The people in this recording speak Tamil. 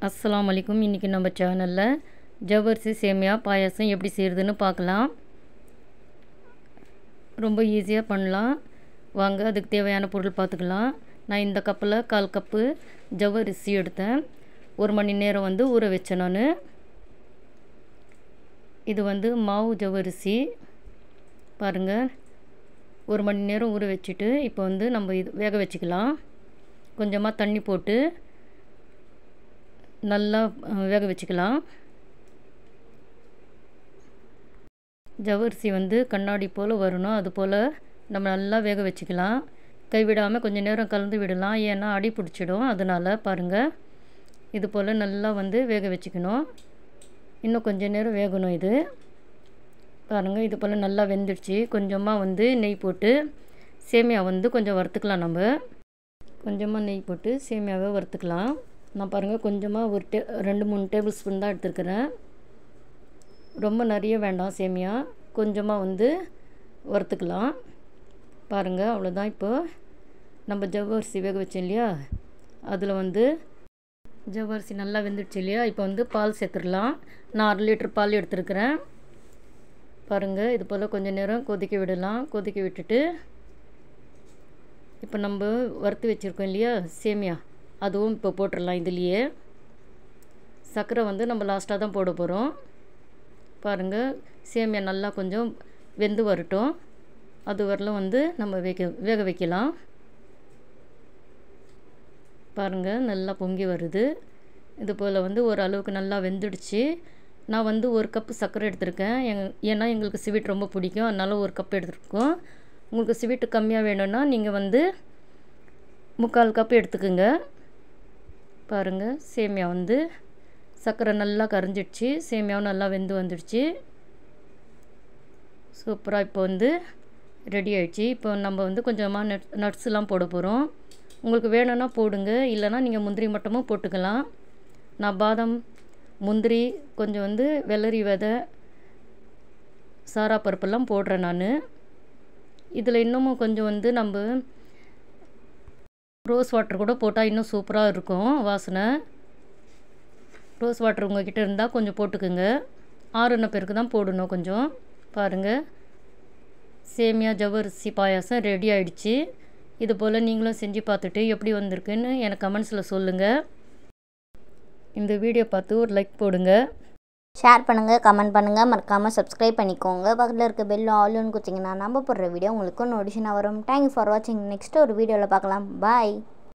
அஸ்ஸலாமு அலைக்கும் இன்றைக்கி நம்ம சேனலில் ஜவ்வரிசி சேமியா பாயாசம் எப்படி செய்கிறதுன்னு பார்க்கலாம் ரொம்ப ஈஸியாக பண்ணலாம் வாங்க அதுக்கு தேவையான பொருள் பார்த்துக்கலாம் நான் இந்த கப்பில் கால் கப்பு ஜவ்வரிசி எடுத்தேன் ஒரு மணி நேரம் வந்து ஊற வச்சேன் நான் இது வந்து மாவு ஜவ்வரிசி பாருங்கள் ஒரு மணி நேரம் ஊற வச்சுட்டு இப்போ வந்து நம்ம இது வேக வச்சுக்கலாம் கொஞ்சமாக தண்ணி போட்டு நல்லா வேக வச்சுக்கலாம் ஜவ்வரிசி வந்து கண்ணாடி போல் வரணும் அது போல் நம்ம நல்லா வேக வச்சுக்கலாம் கைவிடாமல் கொஞ்சம் நேரம் கலந்து விடலாம் ஏன்னா அடி பிடிச்சிடும் அதனால் பாருங்கள் இது போல் நல்லா வந்து வேக வச்சுக்கணும் இன்னும் கொஞ்சம் நேரம் வேகணும் இது பாருங்கள் இது போல் நல்லா வெந்துடுச்சு கொஞ்சமாக வந்து நெய் போட்டு சேமியா வந்து கொஞ்சம் வறுத்துக்கலாம் நம்ம கொஞ்சமாக நெய் போட்டு சேமியாவை வறுத்துக்கலாம் நான் பாருங்கள் கொஞ்சமாக ஒரு டே ரெண்டு மூணு டேபிள் ஸ்பூன் தான் எடுத்துருக்கிறேன் ரொம்ப நிறைய வேண்டாம் சேமியா கொஞ்சமாக வந்து வறுத்துக்கலாம் பாருங்கள் அவ்வளோதான் இப்போ நம்ம ஜவ்வரிசி வேக வச்சோம் இல்லையா அதில் வந்து ஜவ்வரிசி நல்லா வெந்துடுச்சு இல்லையா இப்போ வந்து பால் சேர்த்துடலாம் நான் அரை லிட்டர் பால் எடுத்துருக்கிறேன் பாருங்கள் இது போல் கொஞ்சம் நேரம் கொதிக்க விடலாம் கொதிக்க விட்டுட்டு இப்போ நம்ம வறுத்து வச்சுருக்கோம் இல்லையா சேமியா அதுவும் இப்போ போட்டுடலாம் இதுலேயே சர்க்கரை வந்து நம்ம லாஸ்ட்டாக தான் போட போகிறோம் பாருங்கள் சேமியா நல்லா கொஞ்சம் வெந்து வரட்டும் அது வரலும் வந்து நம்ம வேக வேக வைக்கலாம் பாருங்கள் நல்லா பொங்கி வருது இது போல் வந்து ஒரு அளவுக்கு நல்லா வெந்துடுச்சு நான் வந்து ஒரு கப்பு சர்க்கரை எடுத்திருக்கேன் எங் ஏன்னா எங்களுக்கு ஸ்வீட் ரொம்ப பிடிக்கும் அதனால் ஒரு கப் எடுத்துருக்கோம் உங்களுக்கு ஸ்வீட்டு கம்மியாக வேணும்னா நீங்கள் வந்து முக்கால் கப் எடுத்துக்கோங்க பாருங்கள் சேமியா வந்து சர்க்கரை நல்லா கரைஞ்சிடுச்சு சேமியாவும் நல்லா வெந்து வந்துடுச்சு சூப்பராக இப்போ வந்து ரெடி ஆயிடுச்சு இப்போ நம்ம வந்து கொஞ்சமாக நட் நட்ஸ்லாம் போட போகிறோம் உங்களுக்கு வேணும்னா போடுங்க இல்லைனா நீங்கள் முந்திரி மட்டுமும் போட்டுக்கலாம் நான் பாதாம் முந்திரி கொஞ்சம் வந்து வெள்ளரி விதை சாரா பருப்பெல்லாம் போடுறேன் நான் இதில் இன்னமும் கொஞ்சம் வந்து நம்ம ரோஸ் வாட்டர் கூட போட்டால் இன்னும் சூப்பராக இருக்கும் வாசனை ரோஸ் வாட்டர் உங்கள்கிட்ட இருந்தால் கொஞ்சம் போட்டுக்குங்க ஆறுன பிறகு தான் போடணும் கொஞ்சம் பாருங்கள் சேமியா ஜவ்வரிசி பாயாசம் ரெடி ஆயிடுச்சு இது போல் நீங்களும் செஞ்சு பார்த்துட்டு எப்படி வந்திருக்குன்னு எனக்கு கமெண்ட்ஸில் சொல்லுங்கள் இந்த வீடியோ பார்த்து ஒரு லைக் போடுங்க ஷேர் பண்ணுங்கள் கமெண்ட் பண்ணுங்கள் மறக்காமல் சப்ஸ்கிரைப் பண்ணிக்கோங்க பக்கத்தில் இருக்க பெல் ஆல்னு குச்சிங்கன்னா நம்ம போடுற வீடியோ உங்களுக்கு நோட்டிஷனாக வரும் தேங்க்யூ ஃபார் வாட்சிங் நெக்ஸ்ட் ஒரு வீடியோவில் பார்க்கலாம் பாய்